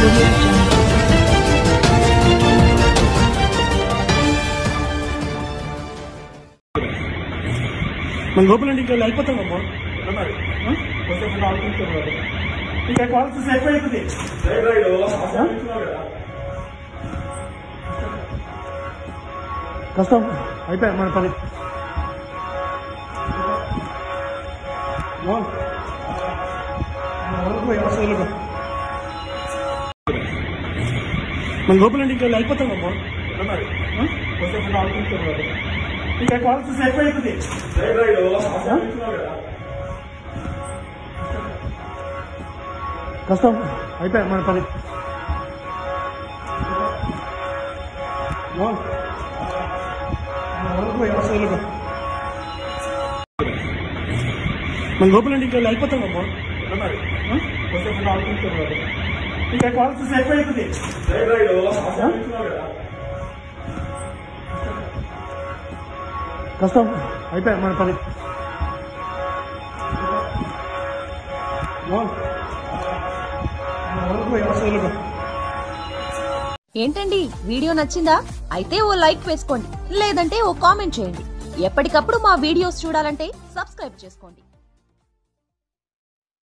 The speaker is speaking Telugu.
audio jungle. మన లోపల ఇంకా అయిపోతామమ్మా ఇంకా కాల్ చూసి అయిపోయింది కష్టం అయిపోయా మన పని ఓ. మన వరకు పోయి అసలుగా. మన లోపల ఇంకా అయిపోతామమ్మా ఇంకా కాల్ చూసి అయిపోయింది కష్టం అయిపోయా మన పని ఓ. మన వరకు పోయి అసలుగా. మన లోపల ఇంకా అయిపోతామమ్మా ఇంకా కాల్ చూసి అయిపోయింది కష్టం అయిపోయా మన పని ఓ. మన వరకు పోయి అసలుగా. ఏంటండి వీడియో నచ్చిందా అయితే ఓ లైక్ వేసుకోండి లేదంటే ఓ కామెంట్ చేయండి ఎప్పటికప్పుడు మా వీడియోస్ చూడాలంటే సబ్స్క్రైబ్ చేసుకోండి